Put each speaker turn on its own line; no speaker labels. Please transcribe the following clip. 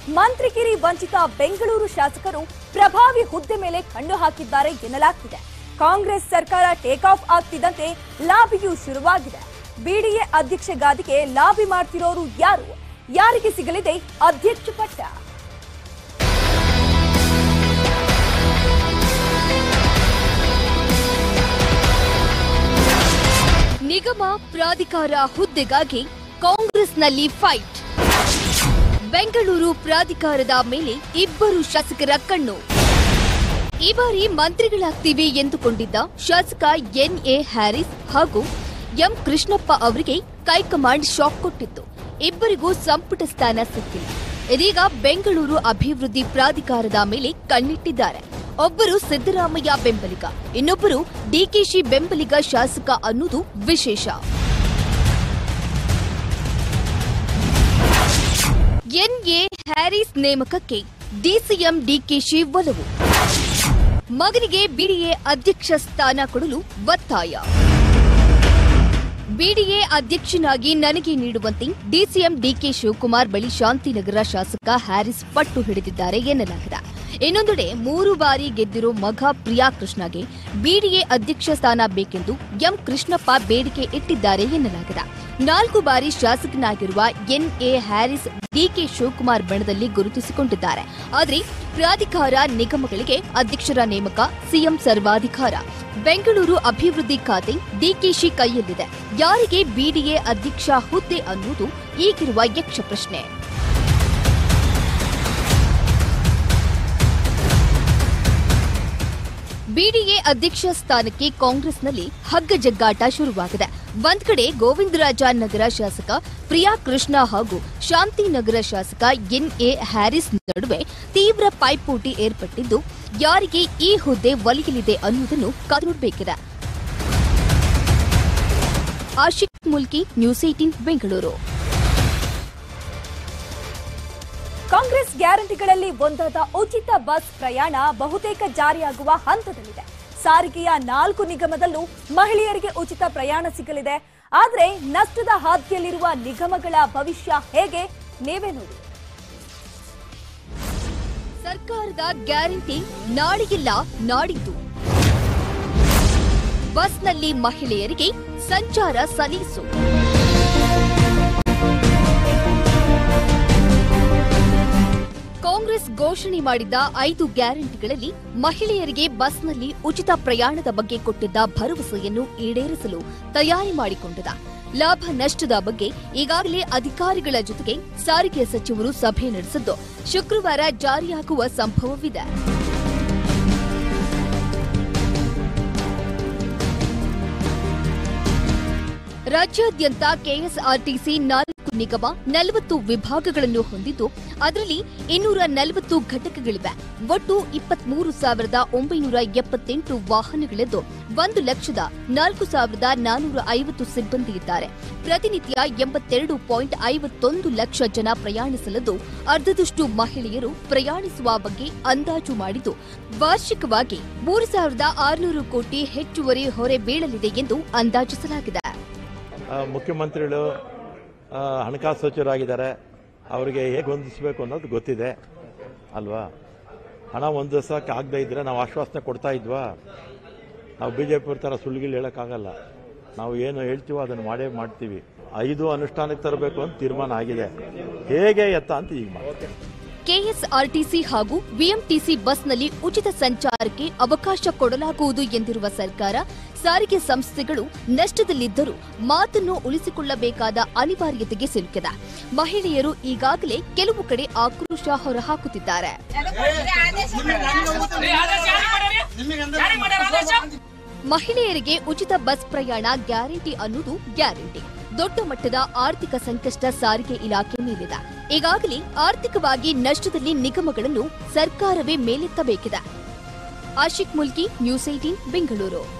ಮಂತ್ರಿಗಿರಿ ವಂಚಿತ ಬೆಂಗಳೂರು ಶಾಸಕರು ಪ್ರಭಾವಿ ಹುದ್ದೆ ಮೇಲೆ ಕಣ್ಣು ಹಾಕಿದ್ದಾರೆ ಎನ್ನಲಾಗ್ತಿದೆ ಕಾಂಗ್ರೆಸ್ ಸರ್ಕಾರ ಟೇಕ್ ಆಫ್ ಆಗ್ತಿದ್ದಂತೆ ಲಾಬಿಯೂ ಶುರುವಾಗಿದೆ ಬಿಡಿಎ ಅಧ್ಯಕ್ಷ ಗಾದಿಗೆ ಲಾಬಿ ಮಾಡ್ತಿರೋರು ಯಾರು ಯಾರಿಗೆ ಸಿಗಲಿದೆ ಅಧ್ಯಕ್ಷ ಪಟ್ಟ
ನಿಗಮ ಪ್ರಾಧಿಕಾರ ಹುದ್ದೆಗಾಗಿ ಕಾಂಗ್ರೆಸ್ನಲ್ಲಿ ಫೈಟ್ ಬೆಂಗಳೂರು ಪ್ರಾಧಿಕಾರದ ಮೇಲೆ ಇಬ್ಬರು ಶಾಸಕರ ಕಣ್ಣು ಈ ಬಾರಿ ಮಂತ್ರಿಗಳಾಗ್ತೀವಿ ಎಂದುಕೊಂಡಿದ್ದ ಶಾಸಕ ಎನ್ಎ ಹ್ಯಾರಿಸ್ ಹಾಗೂ ಎಂ ಕೃಷ್ಣಪ್ಪ ಅವರಿಗೆ ಹೈಕಮಾಂಡ್ ಶಾಕ್ ಕೊಟ್ಟಿತ್ತು ಇಬ್ಬರಿಗೂ ಸಂಪುಟ ಸ್ಥಾನ ಸಿಕ್ಕಿಲ್ಲ ಇದೀಗ ಬೆಂಗಳೂರು ಅಭಿವೃದ್ಧಿ ಪ್ರಾಧಿಕಾರದ ಮೇಲೆ ಕಣ್ಣಿಟ್ಟಿದ್ದಾರೆ ಒಬ್ಬರು ಸಿದ್ದರಾಮಯ್ಯ ಬೆಂಬಲಿಗ ಇನ್ನೊಬ್ಬರು ಡಿಕೆಶಿ ಬೆಂಬಲಿಗ ಶಾಸಕ ಅನ್ನೋದು ವಿಶೇಷ ಎನ್ಎ ಹ್ಯಾರಿಸ್ ನೇಮಕಕ್ಕೆ ಡಿಸಿಎಂ ಡಿಕೆಶಿ ಒಲವು ಮಗನಿಗೆ ಬಿಡಿಎ ಅಧ್ಯಕ್ಷ ಸ್ಥಾನ ಕೊಡಲು ಒತ್ತಾಯ ಬಿಡಿಎ ಅಧ್ಯಕ್ಷನಾಗಿ ನನಗೆ ನೀಡುವಂತೆ ಡಿಸಿಎಂ ಡಿಕೆ ಶಿವಕುಮಾರ್ ಬಳಿ ಶಾಂತಿನಗರ ಶಾಸಕ ಹ್ಯಾರಿಸ್ ಪಟ್ಟು ಹಿಡಿದಿದ್ದಾರೆ ಎನ್ನಲಾಗಿದೆ ಇನ್ನೊಂದೆಡೆ ಮೂರು ಬಾರಿ ಗೆದ್ದಿರೋ ಮಗ ಪ್ರಿಯಾ ಕೃಷ್ಣಗೆ ಬಿಡಿಎ ಅಧ್ಯಕ್ಷ ಸ್ಥಾನ ಬೇಕೆಂದು ಎಂ ಕೃಷ್ಣಪ್ಪ ಬೇಡಿಕೆ ಇಟ್ಟಿದ್ದಾರೆ ಎನ್ನಲಾಗಿದೆ ನಾಲ್ಕು ಬಾರಿ ಶಾಸಕನಾಗಿರುವ ಎನ್ಎ ಹ್ಯಾರಿಸ್ ಡಿಕೆ ಶಿವಕುಮಾರ್ ಬಣದಲ್ಲಿ ಗುರುತಿಸಿಕೊಂಡಿದ್ದಾರೆ ಆದರೆ ಪ್ರಾಧಿಕಾರ ನಿಗಮಗಳಿಗೆ ಅಧ್ಯಕ್ಷರ ನೇಮಕ ಸಿಎಂ ಸರ್ವಾಧಿಕಾರ ಬೆಂಗಳೂರು ಅಭಿವೃದ್ಧಿ ಖಾತೆ ಡಿಕೆಶಿ ಕೈಯಲ್ಲಿದೆ ಯಾರಿಗೆ ಬಿಡಿಎ ಅಧ್ಯಕ್ಷ ಹುದ್ದೆ ಅನ್ನುವುದು ಈಗಿರುವ ಯಕ್ಷ ಪ್ರಶ್ನೆ ಬಿಡಿಎ ಅಧ್ಯಕ್ಷ ಸ್ಥಾನಕ್ಕೆ ಕಾಂಗ್ರೆಸ್ನಲ್ಲಿ ಹಗ್ಗ ಜಗ್ಗಾಟ ಶುರುವಾಗಿದೆ ಒಂದ್ ಕಡೆ ಗೋವಿಂದರಾಜ ನಗರ ಶಾಸಕ ಪ್ರಿಯಾ ಕೃಷ್ಣ ಹಾಗೂ ಶಾಂತಿನಗರ ಶಾಸಕ ಎನ್ಎ ಹ್ಯಾರಿಸ್ ನಡುವೆ ತೀವ್ರ ಪೈಪೋಟಿ ಏರ್ಪಟ್ಟಿದ್ದು ಯಾರಿಗೆ ಈ ಹುದ್ದೆ ಒಲಿಯಲಿದೆ ಅನ್ನುವುದನ್ನು ಕಾದುನೋಡಬೇಕಿದೆ ಆಶಿಕ್ ಮುಲ್ಕಿ ನ್ಯೂಸ್ ಏಟೀನ್ ಬೆಂಗಳೂರು
ಕಾಂಗ್ರೆಸ್ ಗ್ಯಾರಂಟಿಗಳಲ್ಲಿ ಒಂದಾದ ಉಚಿತ ಬಸ್ ಪ್ರಯಾಣ ಬಹುತೇಕ ಜಾರಿಯಾಗುವ ಹಂತದಲ್ಲಿದೆ ಸಾರಿಗೆಯ ನಾಲ್ಕು ನಿಗಮದಲ್ಲೂ ಮಹಿಳೆಯರಿಗೆ ಉಚಿತ ಪ್ರಯಾಣ ಸಿಗಲಿದೆ ಆದರೆ ನಷ್ಟದ ಹಾದಿಯಲ್ಲಿರುವ ನಿಗಮಗಳ ಭವಿಷ್ಯ ಹೇಗೆ ನೀವೇ ನೋಡಿ
ಸರ್ಕಾರದ ಗ್ಯಾರಂಟಿ ನಾಳೆಗಿಲ್ಲ ನಾಡಿದ್ದು ಬಸ್ನಲ್ಲಿ ಮಹಿಳೆಯರಿಗೆ ಸಂಚಾರ ಸಲೀಸು ಕಾಂಗ್ರೆಸ್ ಘೋಷಣೆ ಮಾಡಿದ್ದ ಐದು ಗ್ಯಾರಂಟಿಗಳಲ್ಲಿ ಮಹಿಳೆಯರಿಗೆ ಬಸ್ನಲ್ಲಿ ಉಚಿತ ಪ್ರಯಾಣದ ಬಗ್ಗೆ ಕೊಟ್ಟಿದ್ದ ಭರವಸೆಯನ್ನು ಈಡೇರಿಸಲು ತಯಾರಿ ಮಾಡಿಕೊಂಡಿದೆ ಲಾಭ ನಷ್ಟದ ಬಗ್ಗೆ ಈಗಾಗಲೇ ಅಧಿಕಾರಿಗಳ ಜೊತೆಗೆ ಸಾರಿಗೆ ಸಚಿವರು ಸಭೆ ನಡೆಸಿದ್ದು ಶುಕ್ರವಾರ ಜಾರಿಯಾಗುವ ಸಂಭವವಿದೆ ರಾಜ್ಯಾದ್ಯಂತ ಕೆಎಸ್ಆರ್ಟಿಸಿ ನಾಲ್ಕು ನಿಗಮ ನಲವತ್ತು ವಿಭಾಗಗಳನ್ನು ಹೊಂದಿದ್ದು ಅದರಲ್ಲಿ ಇನ್ನೂರ ನಲವತ್ತು ಘಟಕಗಳಿವೆ ಒಟ್ಟು ಇಪ್ಪತ್ಮೂರು ಸಾವಿರದ ಒಂಬೈನೂರ ಎಪ್ಪತ್ತೆಂಟು ವಾಹನಗಳಿದ್ದು ಒಂದು ಲಕ್ಷದ ನಾಲ್ಕು ಸಾವಿರದ ನಾನೂರ ಐವತ್ತು ಸಿಬ್ಬಂದಿ ಇದ್ದಾರೆ ಪ್ರತಿನಿತ್ಯ ಎಂಬತ್ತೆರಡು ಪಾಯಿಂಟ್ ಐವತ್ತೊಂದು ಲಕ್ಷ ಜನ ಪ್ರಯಾಣಿಸಲಿದ್ದು ಅರ್ಧದಷ್ಟು ಮಹಿಳೆಯರು ಪ್ರಯಾಣಿಸುವ ಬಗ್ಗೆ ಅಂದಾಜು ಮಾಡಿದ್ದು ವಾರ್ಷಿಕವಾಗಿ ಮೂರು ಸಾವಿರದ ಆರುನೂರು ಕೋಟಿ ಹೆಚ್ಚುವರಿ ಹೊರೆ ಬೀಳಲಿದೆ ಎಂದು ಅಂದಾಜಿಸಲಾಗಿದೆ
ಆ, ಮುಖ್ಯಮಂತ್ರಿಗಳು ಆ, ಹಣಕಾಸು ಸಚಿವರಾಗಿದ್ದಾರೆ ಅವರಿಗೆ ಹೇಗೆ ಹೊಂದಿಸಬೇಕು ಅನ್ನೋದು ಗೊತ್ತಿದೆ ಅಲ್ವಾ ಹಣ ಹೊಂದಿಸೋಕೆ ಆಗದೇ ಇದ್ದರೆ ನಾವು ಆಶ್ವಾಸನೆ ಕೊಡ್ತಾ ಇದ್ವಾ ನಾವು ಬಿ ಜೆ ಪಿ ಥರ ಸುಳ್ಳುಗಿಲ್ ಹೇಳೋಕ್ಕಾಗಲ್ಲ ನಾವು ಏನು ಹೇಳ್ತೀವೋ ಅದನ್ನು ಮಾಡೇ ಮಾಡ್ತೀವಿ ಐದು ಅನುಷ್ಠಾನಕ್ಕೆ ತರಬೇಕು ಅಂತ ತೀರ್ಮಾನ ಆಗಿದೆ ಹೇಗೆ ಎತ್ತ ಅಂತ ಈಗ ಮಾಡ್ತೀವಿ
ಕೆಎಸ್ಆರ್ಟಿಸಿ ಹಾಗೂ ಬಿಎಂಟಿಸಿ ಬಸ್ನಲ್ಲಿ ಉಚಿತ ಸಂಚಾರಕ್ಕೆ ಅವಕಾಶ ಕೊಡಲಾಗುವುದು ಎಂದಿರುವ ಸರ್ಕಾರ ಸಾರಿಗೆ ಸಂಸ್ಥೆಗಳು ನಷ್ಟದಲ್ಲಿದ್ದರೂ ಮಾತನ್ನು ಉಳಿಸಿಕೊಳ್ಳಬೇಕಾದ ಅನಿವಾರ್ಯತೆಗೆ ಸಿಲುಕಿದೆ ಮಹಿಳೆಯರು ಈಗಾಗಲೇ ಕೆಲವು ಕಡೆ ಆಕ್ರೋಶ ಹೊರಹಾಕುತ್ತಿದ್ದಾರೆ ಮಹಿಳೆಯರಿಗೆ ಉಚಿತ ಬಸ್ ಪ್ರಯಾಣ ಗ್ಯಾರಂಟಿ ಅನ್ನುವುದು ಗ್ಯಾರಂಟಿ ದೊಡ್ಡ ಮಟ್ಟದ ಆರ್ಥಿಕ ಸಂಕಷ್ಟ ಸಾರಿಗೆ ಇಲಾಖೆ ಮೇಲಿದೆ ಈಗಾಗಲೇ ಆರ್ಥಿಕವಾಗಿ ನಷ್ಟದಲ್ಲಿ ನಿಗಮಗಳನ್ನು ಸರ್ಕಾರವೇ ಮೇಲೆತ್ತಬೇಕಿದೆ ಆಶಿಕ್ ಮುಲ್ಕಿ ನ್ಯೂಸ್ ಏಟೀನ್ ಬೆಂಗಳೂರು